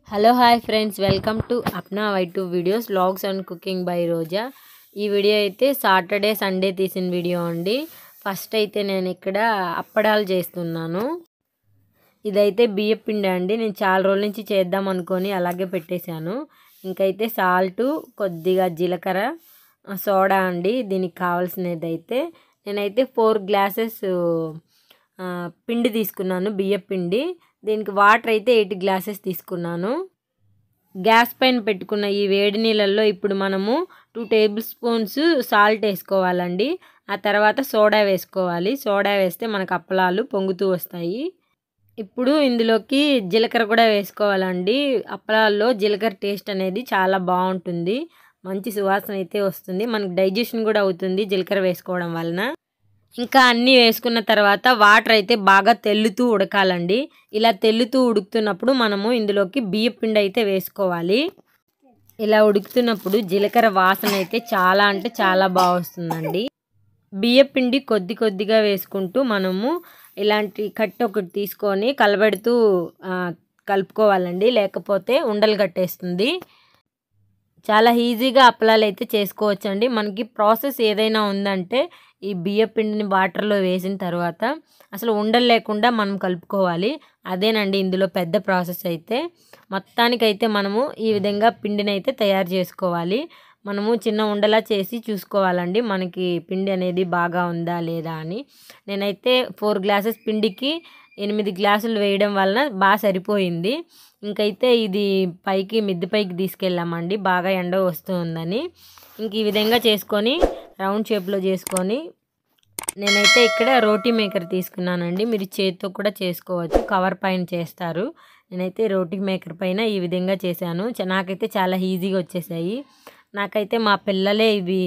Hello hi friends welcome to Apna Y two videos vlogs and cooking by Roja ఈ video అయితే Saturday Sunday తీసిన video అండి first అయితే నేను ఇక్కడ అప్పడాలు చేస్తున్నాను ఇదైతే బియ్యం పిండి అండి నేను చాలా రోజుల నుంచి చేద్దాం అనుకొని అలాగే పెట్టేశాను ఇంకైతే సాల్టు కొద్దిగా జీలకర్ర సోడా అండి దీనికి కావాల్సినది అయితే నేనైతే ఫోర్ గ్లాసెస్ పిండి తీసుకున్నాను బియ్యం పిండి దీనికి వాటర్ అయితే ఎయిట్ గ్లాసెస్ తీసుకున్నాను గ్యాస్ పైన పెట్టుకున్న ఈ వేడి నీళ్ళల్లో ఇప్పుడు మనము టూ టేబుల్ స్పూన్స్ సాల్ట్ వేసుకోవాలండి ఆ తర్వాత సోడా వేసుకోవాలి సోడా వేస్తే మనకు అప్పలాలు పొంగుతూ వస్తాయి ఇప్పుడు ఇందులోకి జీలకర్ర కూడా వేసుకోవాలండి అప్పలాల్లో జీలకర్ర టేస్ట్ అనేది చాలా బాగుంటుంది మంచి సువాసన అయితే వస్తుంది మనకి డైజెషన్ కూడా అవుతుంది జీలకర్ర వేసుకోవడం వలన ఇంకా అన్నీ వేసుకున్న తర్వాత వాటర్ అయితే బాగా తెల్లుతూ ఉడకాలండి ఇలా తెల్లుతూ ఉడుకుతున్నప్పుడు మనము ఇందులోకి బియ్య పిండి అయితే వేసుకోవాలి ఇలా ఉడుకుతున్నప్పుడు జీలకర్ర వాసన అయితే చాలా అంటే చాలా బాగా వస్తుందండి బియ్య పిండి కొద్ది కొద్దిగా వేసుకుంటూ మనము ఇలాంటి కట్ట ఒకటి తీసుకొని కలబెడుతూ కలుపుకోవాలండి లేకపోతే ఉండలు కట్టేస్తుంది చాలా ఈజీగా అప్పలాలు అయితే చేసుకోవచ్చండి మనకి ప్రాసెస్ ఏదైనా ఉందంటే ఈ బియ్య పిండిని వాటర్లో వేసిన తర్వాత అసలు ఉండలు లేకుండా మనం కలుపుకోవాలి అదేనండి ఇందులో పెద్ద ప్రాసెస్ అయితే మొత్తానికైతే మనము ఈ విధంగా పిండిని అయితే తయారు చేసుకోవాలి మనము చిన్న ఉండలా చేసి చూసుకోవాలండి మనకి పిండి అనేది బాగా ఉందా లేదా అని నేనైతే ఫోర్ గ్లాసెస్ పిండికి ఎనిమిది గ్లాసులు వేయడం వలన బాగా సరిపోయింది ఇంకైతే ఇది పైకి మిద్దె పైకి తీసుకెళ్ళామండి బాగా ఎండ వస్తుందని ఇంక ఈ విధంగా చేసుకొని రౌండ్ షేప్లో చేసుకొని నేనైతే ఇక్కడ రోటీ మేకర్ తీసుకున్నానండి మీరు చేతితో కూడా చేసుకోవచ్చు కవర్ పైన చేస్తారు నేనైతే రోటీ మేకర్ పైన ఈ విధంగా చేశాను నాకైతే చాలా ఈజీగా వచ్చేసాయి నాకైతే మా పిల్లలే ఇవి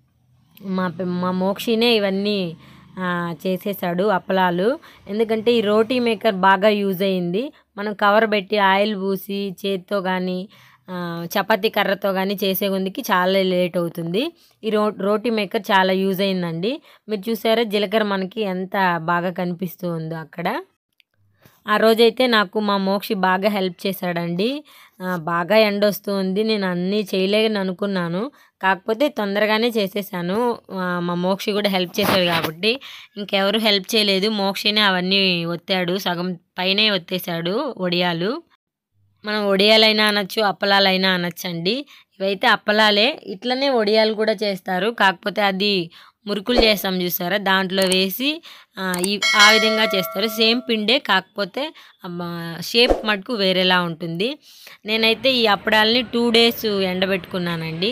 మా మా మోక్షినే ఇవన్నీ చేసేసాడు అప్పలాలు ఎందుకంటే ఈ రోటీ మేకర్ బాగా యూజ్ అయింది మనం కవర్ పెట్టి ఆయిల్ పూసి చేతితో కానీ చపాతీ కర్రతో కానీ చేసే కొందికి చాలా లేట్ అవుతుంది ఈ రో రోటీ మేకర్ చాలా యూజ్ అయిందండి మీరు చూసారా జీలకర్ర మనకి ఎంత బాగా కనిపిస్తూ ఉందో అక్కడ ఆ రోజైతే నాకు మా మోక్షి బాగా హెల్ప్ చేశాడండి బాగా ఎండ వస్తుంది నేను అన్నీ చేయలేదని అనుకున్నాను కాకపోతే తొందరగానే చేసేసాను మా మోక్షి కూడా హెల్ప్ చేశాడు కాబట్టి ఇంకెవరు హెల్ప్ చేయలేదు మోక్షినే అవన్నీ ఒత్తాడు సగం పైనే ఒత్తేసాడు వడియాలు మనం వడియాలైనా అనొచ్చు అప్పలాలైనా అనొచ్చండి ఇవైతే అప్పలాలే ఇట్లనే వడియాలు కూడా చేస్తారు కాకపోతే అది మురుకులు చేస్తాం చూసారా దాంట్లో వేసి ఈ ఆ విధంగా చేస్తారు సేమ్ పిండే కాకపోతే షేప్ మటుకు వేరేలా ఉంటుంది నేనైతే ఈ అప్పడాలని టూ డేస్ ఎండబెట్టుకున్నానండి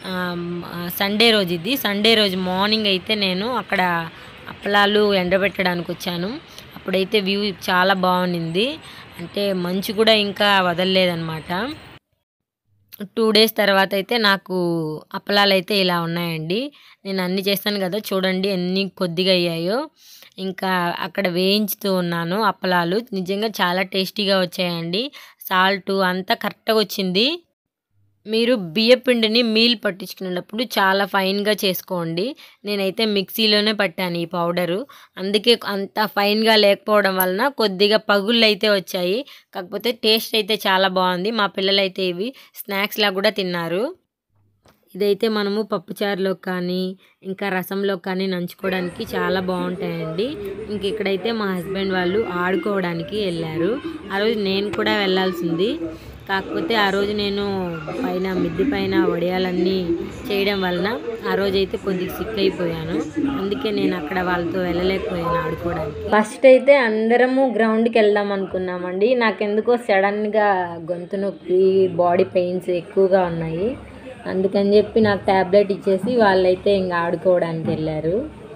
సండే రోజు ఇది సండే రోజు మార్నింగ్ అయితే నేను అక్కడ అప్పలాలు ఎండబెట్టడానికి వచ్చాను అప్పుడైతే వ్యూ చాలా బాగుంది అంటే మంచు కూడా ఇంకా వదలలేదనమాట టూ డేస్ తర్వాత అయితే నాకు అప్పలాలు అయితే ఇలా ఉన్నాయండి నేను అన్నీ చేస్తాను కదా చూడండి ఎన్ని కొద్దిగా అయ్యాయో ఇంకా అక్కడ వేయించుతూ ఉన్నాను అప్పలాలు నిజంగా చాలా టేస్టీగా వచ్చాయండి సాల్ట్ అంతా కరెక్ట్గా వచ్చింది మీరు బియ్యపిండిని మీల్ పట్టించుకునేటప్పుడు చాలా ఫైన్గా చేసుకోండి నేనైతే మిక్సీలోనే పట్టాను ఈ పౌడరు అందుకే అంత ఫైన్గా లేకపోవడం వలన కొద్దిగా పగుళ్ళు అయితే వచ్చాయి కాకపోతే టేస్ట్ అయితే చాలా బాగుంది మా పిల్లలైతే ఇవి స్నాక్స్లా కూడా తిన్నారు ఇదైతే మనము పప్పుచారులో కానీ ఇంకా రసంలో కానీ నంచుకోవడానికి చాలా బాగుంటాయండి ఇంక ఇక్కడైతే మా హస్బెండ్ వాళ్ళు ఆడుకోవడానికి వెళ్ళారు ఆ రోజు నేను కూడా వెళ్ళాల్సింది కాకపోతే ఆ రోజు నేను పైన మిద్ది పైన వడియాలన్నీ చేయడం వలన ఆ రోజు అయితే కొద్దిగా సిక్ అయిపోయాను అందుకే నేను అక్కడ వాళ్ళతో వెళ్ళలేకపోయాను ఆడుకోవడానికి ఫస్ట్ అయితే అందరము గ్రౌండ్కి వెళ్దాం అనుకున్నామండి నాకెందుకో సడన్గా గొంతు నొప్పి బాడీ పెయిన్స్ ఎక్కువగా ఉన్నాయి అందుకని చెప్పి నాకు ట్యాబ్లెట్ ఇచ్చేసి వాళ్ళైతే ఇంకా ఆడుకోవడానికి వెళ్ళారు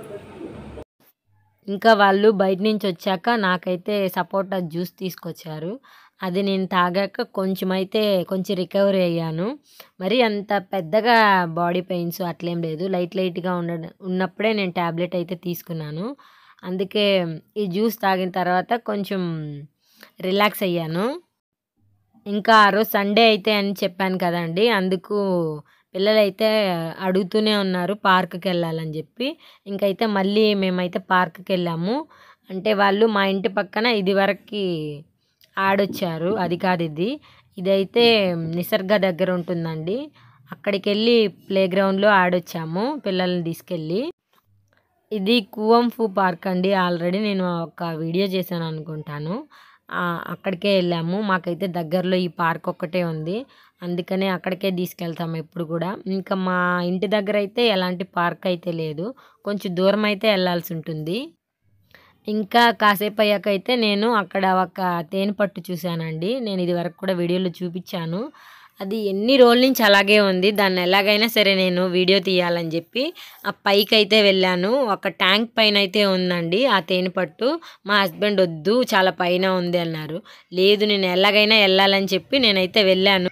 ఇంకా వాళ్ళు బయట నుంచి వచ్చాక నాకైతే సపోటా జ్యూస్ తీసుకొచ్చారు అది నేను తాగాక కొంచెం అయితే కొంచెం రికవరీ అయ్యాను మరి అంత పెద్దగా బాడీ పెయిన్స్ అట్లేం లేదు లైట్ లైట్గా ఉండ ఉన్నప్పుడే నేను ట్యాబ్లెట్ అయితే తీసుకున్నాను అందుకే ఈ జ్యూస్ తాగిన తర్వాత కొంచెం రిలాక్స్ అయ్యాను ఇంకా ఆ రోజు సండే అయితే అని చెప్పాను కదండి అందుకు పిల్లలైతే అడుగుతూనే ఉన్నారు పార్క్కి వెళ్ళాలని చెప్పి ఇంకైతే మళ్ళీ మేమైతే పార్క్కి వెళ్ళాము అంటే వాళ్ళు మా ఇంటి పక్కన ఇది వరకు ఆడొచ్చారు అది కాదు ఇది ఇదైతే నిసర్గ దగ్గర ఉంటుందండి అక్కడికి వెళ్ళి ప్లే గ్రౌండ్లో ఆడొచ్చాము పిల్లల్ని తీసుకెళ్ళి ఇది కువంఫు పార్క్ అండి ఆల్రెడీ నేను ఒక వీడియో చేశాను అనుకుంటాను ఆ, అక్కడికే వెళ్ళాము మాకైతే దగ్గరలో ఈ పార్క్ ఒక్కటే ఉంది అందుకనే అక్కడికే తీసుకెళ్తాము ఎప్పుడు కూడా ఇంకా మా ఇంటి దగ్గర అయితే ఎలాంటి పార్క్ అయితే లేదు కొంచెం దూరం అయితే వెళ్ళాల్సి ఉంటుంది ఇంకా కాసేపు అయ్యాక అయితే నేను అక్కడ ఒక తేనె పట్టు చూశానండి నేను ఇది వరకు కూడా వీడియోలో చూపించాను అది ఎన్ని రోజుల నుంచి అలాగే ఉంది దాన్ని ఎలాగైనా సరే నేను వీడియో తీయాలని చెప్పి ఆ పైకి అయితే వెళ్ళాను ఒక ట్యాంక్ పైన అయితే ఉందండి ఆ తేనె పట్టు మా హస్బెండ్ వద్దు చాలా పైన ఉంది అన్నారు లేదు నేను ఎలాగైనా వెళ్ళాలని చెప్పి నేనైతే వెళ్ళాను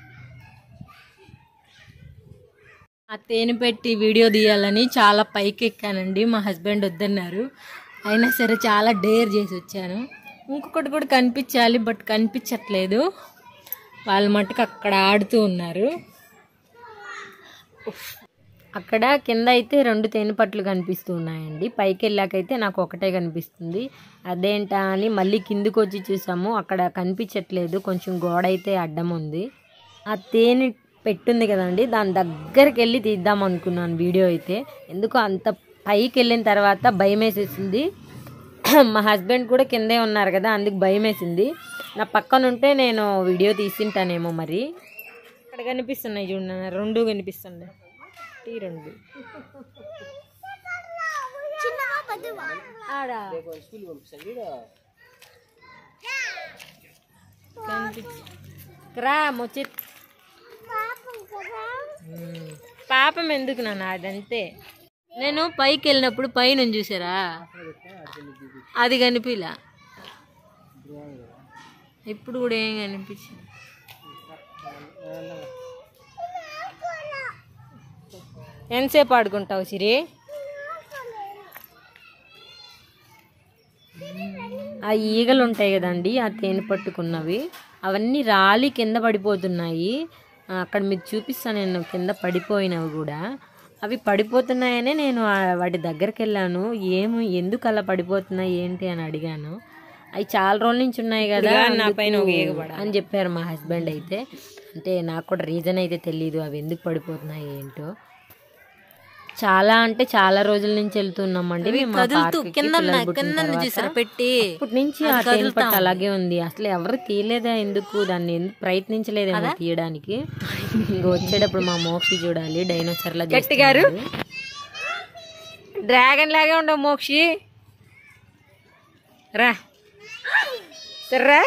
ఆ తేనె పెట్టి వీడియో తీయాలని చాలా పైకి ఎక్కానండి మా హస్బెండ్ వద్దన్నారు అయినా సరే చాలా డేర్ చేసి వచ్చాను ఇంకొకటి కూడా కనిపించాలి బట్ కనిపించట్లేదు వాళ్ళ మట్టుకు అక్కడ ఆడుతూ ఉన్నారు ఉఫ్. అక్కడ కింద అయితే రెండు తేనె పట్లు కనిపిస్తూ ఉన్నాయండి పైకి వెళ్ళాకైతే నాకు ఒకటే కనిపిస్తుంది అదేంటా అని మళ్ళీ కిందికి వచ్చి చూసాము అక్కడ కనిపించట్లేదు కొంచెం గోడ అయితే అడ్డం ఉంది ఆ తేనె పెట్టుంది కదండి దాని దగ్గరికి వెళ్ళి తీద్దాం అనుకున్నాను వీడియో అయితే ఎందుకో అంత పైకి వెళ్ళిన తర్వాత భయం వేసేసింది మా హస్బెండ్ కూడా కిందే ఉన్నారు కదా అందుకు భయం వేసింది నా పక్కన ఉంటే నేను వీడియో తీసింటానేమో మరి ఇక్కడ కనిపిస్తున్నాయి చూడండి రెండు కనిపిస్తున్నాయి ఈ రెండు ఆడ కనిపించ- రా మొచ్చి మ్మ్. పాపం ఎందుకు నాన్న అదంతే నేను పైకి వెళ్ళినప్పుడు పైన చూసారా అది కనిపిలా ఇప్పుడు కూడా ఏం కనిపించింది ఎంతసేపు ఆడుకుంటావు సిరి ఆ ఈగలు ఉంటాయి కదండి ఆ తేనె పట్టుకున్నవి అవన్నీ రాలి కింద పడిపోతున్నాయి ఆ, అక్కడ మీకు చూపిస్తాను నేను కింద పడిపోయినవి కూడా అవి పడిపోతున్నాయనే నేను ఆ వాటి దగ్గరికి వెళ్ళాను ఏమి ఎందుకు అలా పడిపోతున్నాయి ఏంటి అని అడిగాను అవి చాలా రోజుల నుంచి ఉన్నాయి కదా నా పైన అని చెప్పారు మా హస్బెండ్ అయితే అంటే నాకు కూడా రీజన్ అయితే తెలియదు అవి ఎందుకు పడిపోతున్నాయి ఏంటో చాలా అంటే చాలా రోజుల నుంచి వెళ్తున్నామండి మేము ఆ పార్క్కి పిల్లలు పుట్టిన తర్వాత. పెట్టి అప్పటి నుంచి ఆ తేనె పట్టు అలాగే ఉంది అసలు ఎవరు తీయలేదా ఎందుకు దాన్ని ఎందుకు ప్రయత్నించలేదేమో తీయడానికి ఇంక వచ్చేటప్పుడు మా మోక్షి చూడాలి డైనోసర్లా గట్టిగారు? చేస్తున్నారు. డ్రాగన్ లాగే ఉండవు మోక్షి రా సర్రా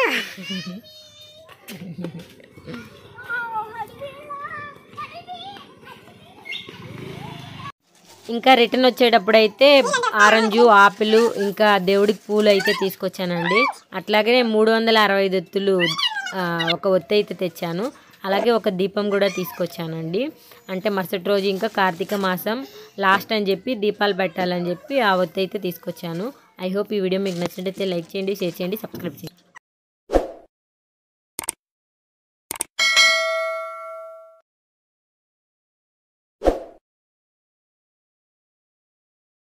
ఇంకా రిటర్న్ వచ్చేటప్పుడు అయితే ఆరెంజు ఆపిల్ ఇంకా దేవుడికి పూలు అయితే తీసుకొచ్చానండి అట్లాగే మూడు వందల అరవై ఐదు ఒత్తులు ఆ, ఒక ఒత్తి అయితే తెచ్చాను అలాగే ఒక దీపం కూడా తీసుకొచ్చానండి అంటే మరుసటి రోజు ఇంకా కార్తీక మాసం లాస్ట్ అని చెప్పి దీపాలు పెట్టాలని చెప్పి ఆ ఒత్తి అయితే తీసుకొచ్చాను ఐ హోప్ ఈ వీడియో మీకు నచ్చినట్టయితే లైక్ చేయండి షేర్ చేయండి సబ్స్క్రైబ్ చేయండి